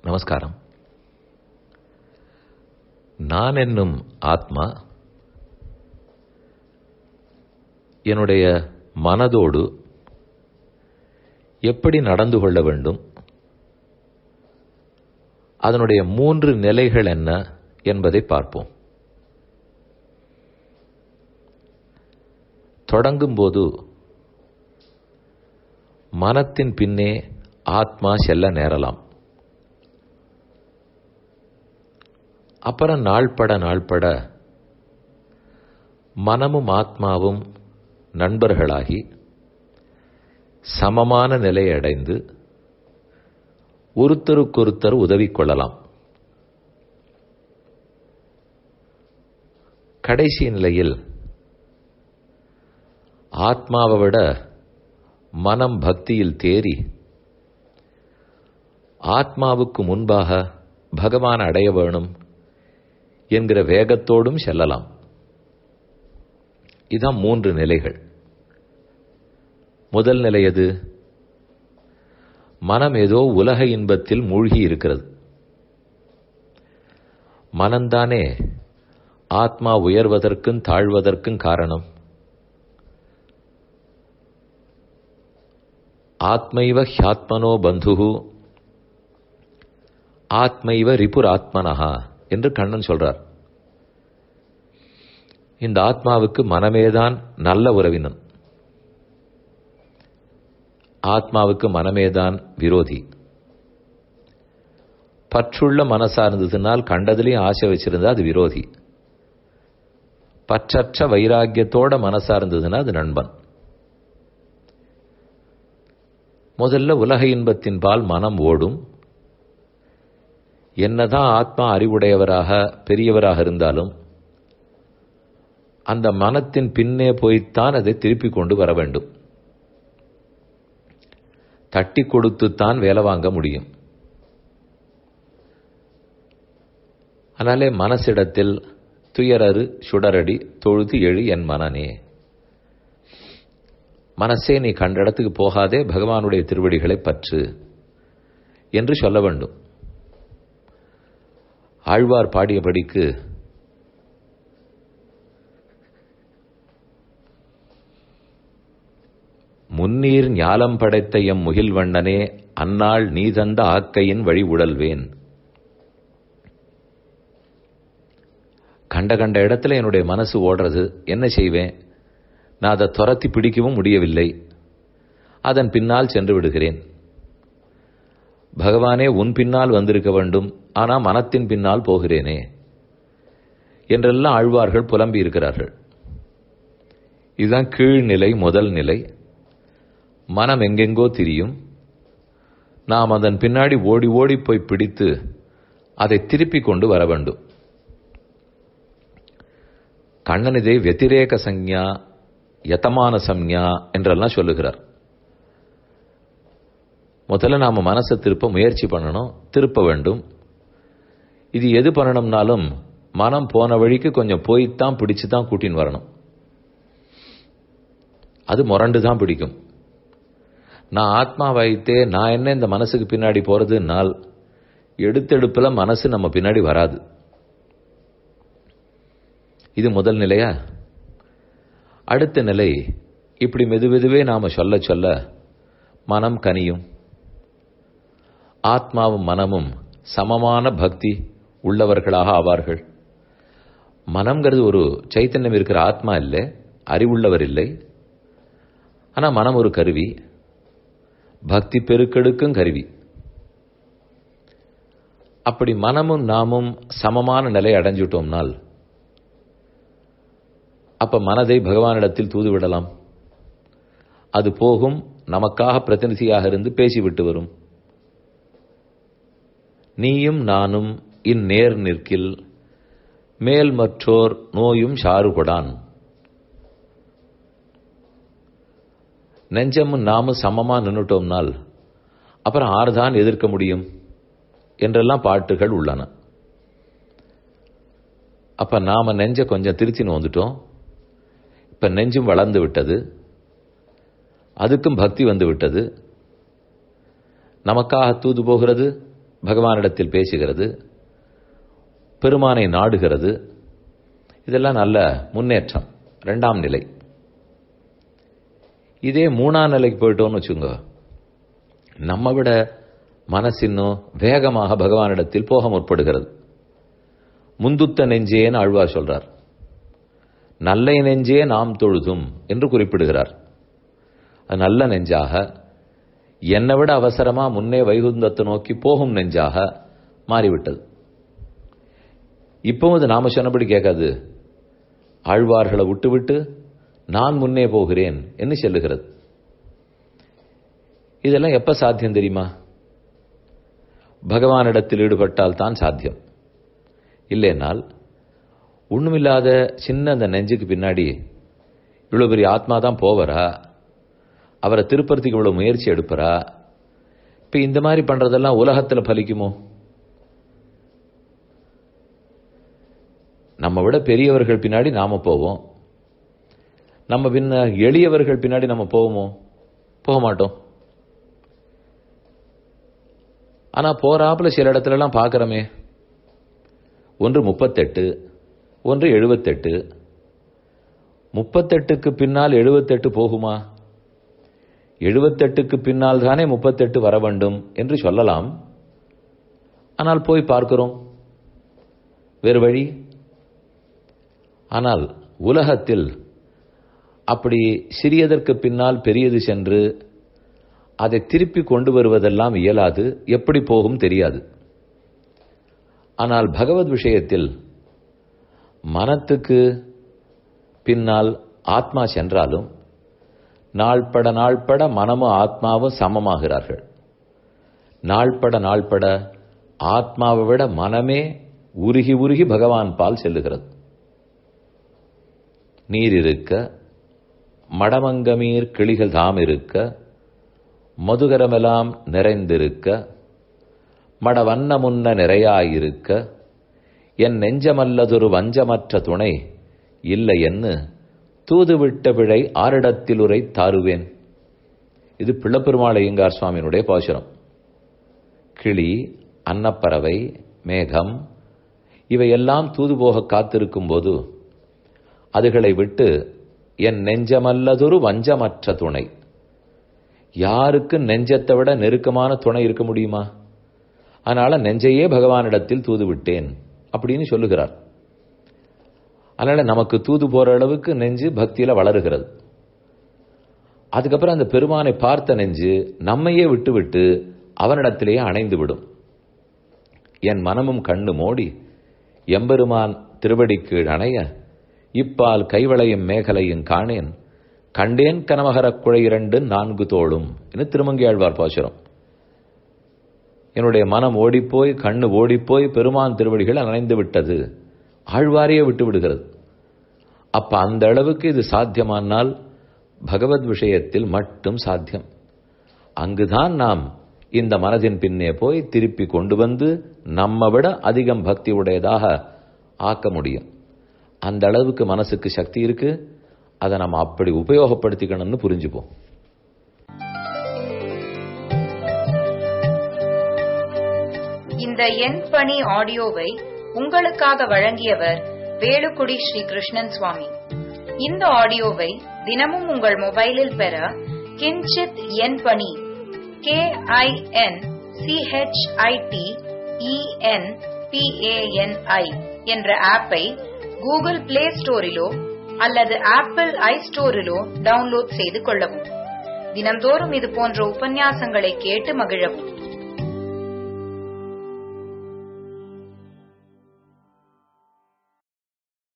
நமஸ்காரம் நான் என்னும் ஆத்மா என்னுடைய மனதோடு எப்படி நடந்து கொள்ள வேண்டும் அதனுடைய மூன்று நிலைகள் என்ன என்பதை பார்ப்போம் தொடங்கும்போது மனத்தின் பின்னே ஆத்மா செல்ல நேரலாம் அப்புறம் நாள்பட நாள்பட மனமும் ஆத்மாவும் நண்பர்களாகி சமமான நிலையை அடைந்து ஒருத்தருக்கொருத்தர் உதவி கொள்ளலாம் கடைசி நிலையில் ஆத்மாவை விட மனம் பக்தியில் தேறி ஆத்மாவுக்கு முன்பாக பகவான் அடைய வேணும் என்கிற வேகத்தோடும் செல்லலாம் இதான் மூன்று நிலைகள் முதல் நிலை எது மனம் ஏதோ உலக இன்பத்தில் மூழ்கி இருக்கிறது மனம்தானே ஆத்மா உயர்வதற்கும் தாழ்வதற்கும் காரணம் ஆத்மைவ ஹியாத்மனோ பந்துகு ஆத்மைவ ரிபுர் ஆத்மனஹா என்று கண்ணன் சொல்றார் இந்த ஆத்மாவுக்கு மனமேதான் நல்ல உறவினன் ஆத்மாவுக்கு மனமேதான் விரோதி பற்றுள்ள மனசா இருந்ததுனால் கண்டதிலையும் ஆசை வச்சிருந்தா அது விரோதி பற்றற்ற வைராக்கியத்தோட மனசா இருந்ததுன்னா அது நண்பன் முதல்ல உலக இன்பத்தின் பால் மனம் ஓடும் என்னதான் ஆத்மா அறிவுடையவராக பெரியவராக இருந்தாலும் அந்த மனத்தின் பின்னே போய்த்தான் அதை திருப்பி கொண்டு வர வேண்டும் தட்டி கொடுத்துத்தான் வேலை வாங்க முடியும் அதனாலே மனசிடத்தில் துயரறு சுடரடி தொழுது எழு என் மனனே மனசே நீ கண்ட இடத்துக்கு போகாதே பகவானுடைய திருவடிகளை பற்று என்று சொல்ல வேண்டும் ஆழ்வார் பாடியபடிக்கு முன்னீர் ஞாலம் படைத்த எம் முகில்வண்ணனே அந்நாள் நீ தந்த ஆக்கையின் வழி உடல்வேன் கண்ட கண்ட இடத்துல என்னுடைய மனசு ஓடுறது என்ன செய்வேன் நான் அதை துரத்தி பிடிக்கவும் முடியவில்லை அதன் பின்னால் சென்று விடுகிறேன் பகவானே உன் பின்னால் வந்திருக்க வேண்டும் ஆனா மனத்தின் பின்னால் போகிறேனே என்றெல்லாம் ஆழ்வார்கள் புலம்பி இருக்கிறார்கள் இதுதான் கீழ்நிலை முதல் நிலை மனம் எங்கெங்கோ திரியும் நாம் அதன் பின்னாடி ஓடி ஓடி போய் பிடித்து அதை திருப்பி கொண்டு வர வேண்டும் கண்ணன் இதை வெத்திரேக சஞ்ஞா யதமான சம்ஞா என்றெல்லாம் சொல்லுகிறார் முதல்ல நாம மனசை திருப்ப முயற்சி பண்ணணும் திருப்ப வேண்டும் இது எது பண்ணணும்னாலும் மனம் போன வழிக்கு கொஞ்சம் போய்த்தான் பிடிச்சு தான் கூட்டின்னு வரணும் அது முரண்டு தான் பிடிக்கும் நான் ஆத்மா வைத்தே நான் என்ன இந்த மனசுக்கு பின்னாடி போறதுனால் எடுத்தெடுப்புல மனசு நம்ம பின்னாடி வராது இது முதல் நிலையா அடுத்த நிலை இப்படி மெதுவெதுவே நாம சொல்ல சொல்ல மனம் கனியும் ஆத்மாவும் மனமும் சமமான பக்தி உள்ளவர்களாக ஆவார்கள் மனம்ங்கிறது ஒரு சைத்தன்யம் இருக்கிற ஆத்மா இல்லை அறிவுள்ளவர் இல்லை ஆனா மனம் ஒரு கருவி பக்தி பெருக்கெடுக்கும் கருவி அப்படி மனமும் நாமும் சமமான நிலை அடைஞ்சிட்டோம்னால் அப்ப மனதை பகவானிடத்தில் தூதுவிடலாம் அது போகும் நமக்காக பிரதிநிதியாக இருந்து பேசிவிட்டு வரும் நீயும் நானும் இந்நேர் நிற்கில் மேல் மற்றோர் நோயும் சாறுகொடான் நெஞ்சமும் நாமும் சமமா நின்னுட்டோம்னால் அப்புறம் ஆறுதான் எதிர்க்க முடியும் என்றெல்லாம் பாட்டுகள் உள்ளன அப்ப நாம நெஞ்ச கொஞ்சம் திருத்தின்னு வந்துட்டோம் இப்ப நெஞ்சும் வளர்ந்து விட்டது அதுக்கும் பக்தி வந்து விட்டது நமக்காக தூது போகிறது பகவானிடத்தில் பேசுகிறது பெருமானை நாடுகிறது இதெல்லாம் நல்ல முன்னேற்றம் ரெண்டாம் நிலை இதே மூணாம் நிலைக்கு போயிட்டோம்னு வச்சுங்க நம்ம விட மனசின்னும் வேகமாக பகவானிடத்தில் போக முற்படுகிறது முந்துத்த நெஞ்சேன்னு ஆழ்வார் சொல்றார் நல்ல நெஞ்சே நாம் தொழுதும் என்று குறிப்பிடுகிறார் அது நல்ல நெஞ்சாக என்னை விட அவசரமா முன்னே வைகுந்தத்தை நோக்கி போகும் நெஞ்சாக மாறிவிட்டது இப்பவும் அது நாம சொன்னபடி கேட்காது ஆழ்வார்களை விட்டுவிட்டு நான் முன்னே போகிறேன் என்று செல்லுகிறது இதெல்லாம் எப்ப சாத்தியம் தெரியுமா பகவானிடத்தில் ஈடுபட்டால் தான் சாத்தியம் இல்லைனால் ஒண்ணுமில்லாத சின்ன அந்த நெஞ்சுக்கு பின்னாடி இவ்வளவு பெரிய ஆத்மா தான் போவரா அவரை திருப்பறதுக்கு இவ்வளவு முயற்சி எடுப்பரா இப்ப இந்த மாதிரி பண்றதெல்லாம் உலகத்துல பலிக்குமோ நம்ம விட பெரியவர்கள் பின்னாடி நாம போவோம் நம்ம பின்ன எளியவர்கள் பின்னாடி நம்ம போவோமோ போக மாட்டோம் ஆனா போறாப்புல சில இடத்துல எல்லாம் பாக்கிறோமே ஒன்று முப்பத்தெட்டு ஒன்று எழுபத்தெட்டு முப்பத்தெட்டுக்கு பின்னால் எழுபத்தெட்டு போகுமா எழுபத்தெட்டுக்கு பின்னால் தானே முப்பத்தெட்டு வர வேண்டும் என்று சொல்லலாம் ஆனால் போய் பார்க்கிறோம் வேறு வழி ஆனால் உலகத்தில் அப்படி சிறியதற்கு பின்னால் பெரியது சென்று அதை திருப்பி கொண்டு வருவதெல்லாம் இயலாது எப்படி போகும் தெரியாது ஆனால் பகவத் விஷயத்தில் மனத்துக்கு பின்னால் ஆத்மா சென்றாலும் நாள்பட நாள்பட மனமும் ஆத்மாவும் சமமாகிறார்கள் நாள்பட நாள்பட ஆத்மாவை விட மனமே உருகி உருகி பகவான் பால் செல்லுகிறது நீர் இருக்க மடமங்கமீர் கிளிகள் தாம் இருக்க மதுகரமெல்லாம் நிறைந்திருக்க மட வண்ண முன்ன நிறையாயிருக்க என் நெஞ்சமல்லதொரு வஞ்சமற்ற துணை இல்லை என்று தூதுவிட்ட பிழை ஆரிடத்தில் உரை தாருவேன் இது பிள்ளப்பெருமாள் ஐயங்கார் சுவாமியினுடைய பாசுரம் கிளி அன்னப்பறவை மேகம் இவையெல்லாம் தூது போக காத்திருக்கும் போது அதுகளை விட்டு என் நெஞ்சமல்லதொரு வஞ்சமற்ற துணை யாருக்கு நெஞ்சத்தை விட நெருக்கமான துணை இருக்க முடியுமா அதனால நெஞ்சையே பகவானிடத்தில் தூது விட்டேன் அப்படின்னு சொல்லுகிறார் அதனால நமக்கு தூது போற அளவுக்கு நெஞ்சு பக்தியில வளருகிறது அதுக்கப்புறம் அந்த பெருமானை பார்த்த நெஞ்சு நம்மையே விட்டு விட்டு அவனிடத்திலேயே அணைந்து விடும் என் மனமும் கண்ணு மோடி எம்பெருமான் திருவடிக்கீழ் அணைய இப்பால் கைவளையும் மேகலையும் காணேன் கண்டேன் கனமகரக் குழை இரண்டு நான்கு தோளும் என்று திருமங்கியாழ்வார் பாசுரம் என்னுடைய மனம் ஓடிப்போய் கண்ணு ஓடிப்போய் பெருமான் திருவடிகள் அணைந்து விட்டது ஆழ்வாரையே விட்டு விடுகிறது அப்ப அந்த அளவுக்கு இது சாத்தியமானால் பகவத் விஷயத்தில் மட்டும் சாத்தியம் அங்குதான் நாம் இந்த மனதின் பின்னே போய் திருப்பி கொண்டு வந்து நம்ம விட அதிகம் பக்தி உடையதாக ஆக்க முடியும் அந்த அளவுக்கு மனசுக்கு சக்தி இருக்கு அதை நம்ம அப்படி உபயோகப்படுத்திக்கணும்னு புரிஞ்சுப்போம் இந்த எண் பணி ஆடியோவை உங்களுக்காக வழங்கியவர் வேலுக்குடி ஸ்ரீ கிருஷ்ணன் சுவாமி இந்த ஆடியோவை தினமும் உங்கள் மொபைலில் பெற கிஞ்சித் எண் பணி கே ஐ என் சிஹெச்ஐடி இஎன் பிஏஎன்ஐ என்ற ஆப்பை கூகுள் பிளே ஸ்டோரிலோ அல்லது ஆப்பிள் ஐ ஸ்டோரிலோ டவுன்லோட் செய்து கொள்ளவும் தினம்தோறும் இது போன்ற உபன்யாசங்களை கேட்டு மகிழவும்